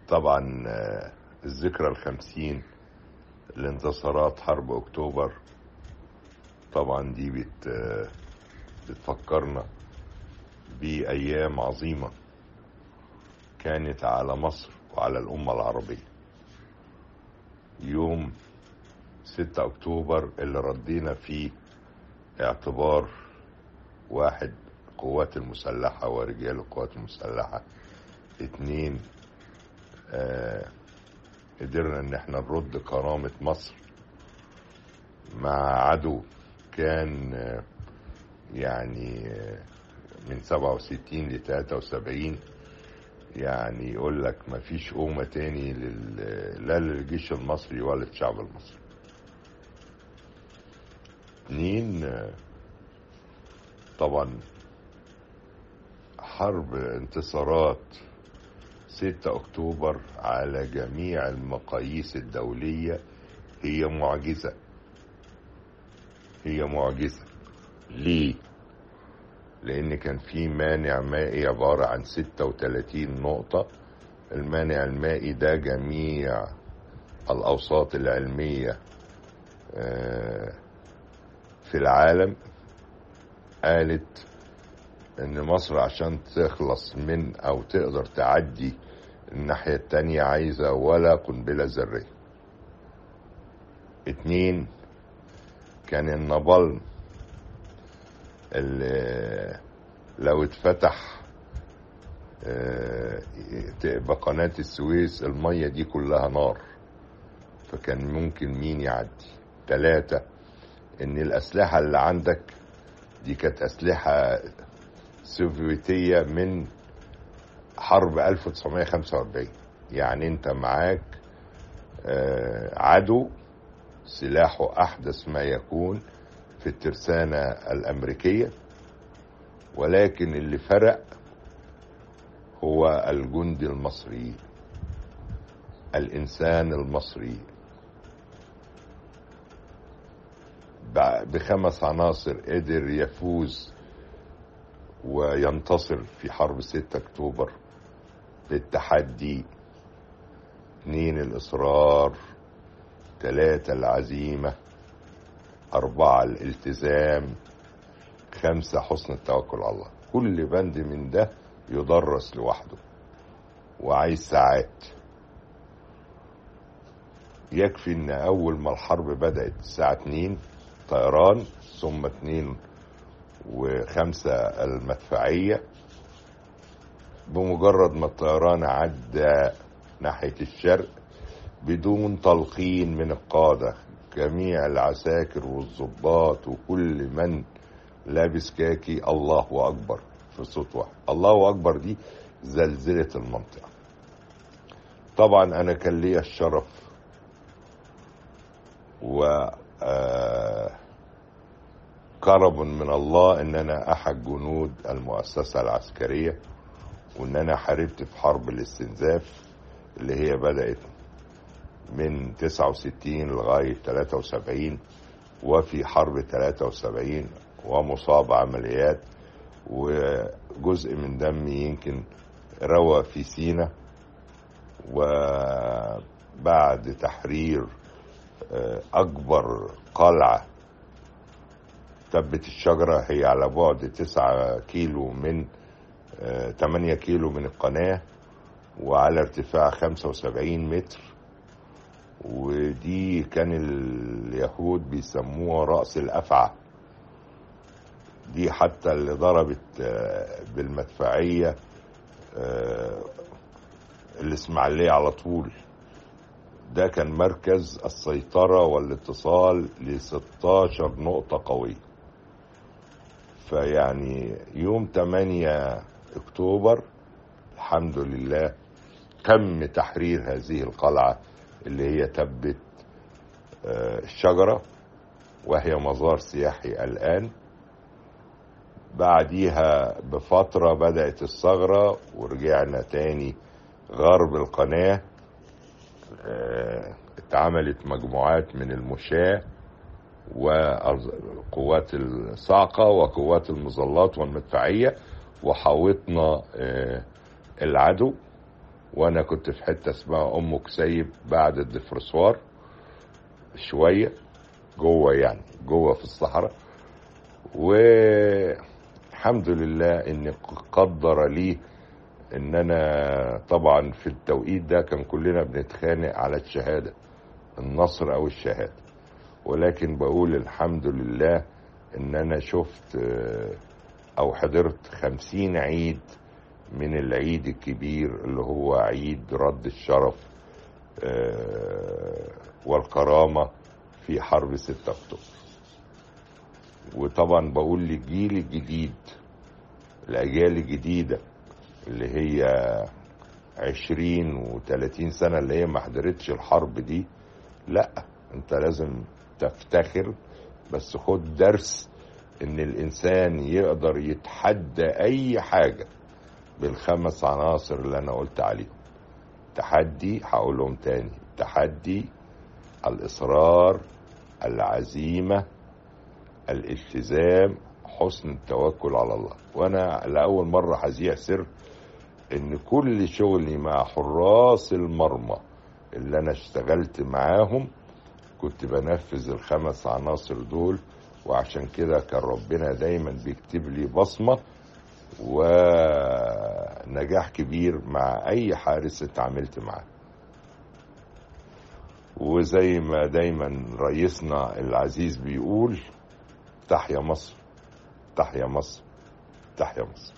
طبعا الذكرى الخمسين لانتصارات حرب اكتوبر طبعا دي بت بتفكرنا بأيام عظيمة كانت على مصر وعلى الأمة العربية يوم 6 أكتوبر اللي ردينا فيه اعتبار واحد القوات المسلحة ورجال القوات المسلحة اتنين آه قدرنا ان احنا نرد كرامة مصر مع عدو كان آه يعني آه من سبعة وستين لتلاتة وسبعين يعني يقول لك مفيش قومة تاني لل... لا للجيش المصري ولا للشعب المصري اتنين طبعا حرب انتصارات 6 اكتوبر على جميع المقاييس الدولية هي معجزة هي معجزة ليه لان كان في مانع مائي عبارة عن 36 نقطة المانع المائي ده جميع الاوساط العلمية في العالم قالت ان مصر عشان تخلص من او تقدر تعدي الناحية التانية عايزة ولا قنبلة ذرية اتنين كان النابلم اللي لو اتفتح تبقى قناة السويس المية دي كلها نار فكان ممكن مين يعدي تلاتة ان الاسلحة اللي عندك دي كانت اسلحة سوفيتية من حرب 1945 يعني انت معاك عدو سلاحه احدث ما يكون في الترسانة الامريكية ولكن اللي فرق هو الجندي المصري الانسان المصري بخمس عناصر قدر يفوز وينتصر في حرب 6 اكتوبر بالتحدي اثنين الاصرار ثلاثة العزيمة أربعة الالتزام خمسة حسن التوكل على الله كل بند من ده يدرس لوحده وعايز ساعات يكفي ان اول ما الحرب بدأت الساعة اتنين طيران ثم اتنين وخمسة المدفعية بمجرد ما الطيران عدى ناحية الشرق بدون تلقين من القادة جميع العساكر والضباط وكل من لابس كاكي الله أكبر في صوت واحد الله أكبر دي زلزلة المنطقة طبعا أنا كان لي الشرف و كرم من الله ان انا احد جنود المؤسسة العسكرية وان انا حاربت في حرب الاستنزاف اللي هي بدأت من 69 لغاية 73 وفي حرب 73 ومصاب عمليات وجزء من دمي يمكن روى في سينا وبعد تحرير أكبر قلعة تبت الشجرة هي على بعد تسعة كيلو من تمانية كيلو من القناة وعلى ارتفاع خمسة وسبعين متر ودي كان اليهود بيسموها رأس الأفعى دي حتى اللي ضربت بالمدفعية الإسماعيلية على طول ده كان مركز السيطرة والاتصال ل 16 نقطة قوية فيعني يوم 8 اكتوبر الحمد لله تم تحرير هذه القلعة اللي هي تبت الشجرة وهي مزار سياحي الآن بعديها بفترة بدأت الثغرة ورجعنا تاني غرب القناة اتعملت مجموعات من المشاة وقوات الصاعقة وقوات المظلات والمدفعية وحاوطنا العدو وانا كنت في حته اسمها ام كسيب بعد الدفرسوار شويه جوه يعني جوه في الصحراء والحمد لله ان قدر لي ان انا طبعا في التوقيت ده كان كلنا بنتخانق على الشهاده النصر او الشهاده ولكن بقول الحمد لله ان انا شفت آه، او حضرت خمسين عيد من العيد الكبير اللي هو عيد رد الشرف آه، والكرامة في حرب ستة أكتوبر وطبعا بقول للجيل الجديد الأجيال الجديدة اللي هي عشرين وتلاتين سنة اللي هي ما حضرتش الحرب دي لا انت لازم تفتخر بس خد درس ان الانسان يقدر يتحدى اي حاجة بالخمس عناصر اللي انا قلت عليهم تحدي هقولهم تاني تحدي الاصرار العزيمة الالتزام حسن التوكل على الله وانا لاول مرة هذيع سر ان كل شغلي مع حراس المرمى اللي انا اشتغلت معاهم كنت بنفذ الخمس عناصر دول وعشان كده كان ربنا دايما بيكتب لي بصمة ونجاح كبير مع اي حارس اتعاملت معاه وزي ما دايما رئيسنا العزيز بيقول تحيا مصر تحيا مصر تحيا مصر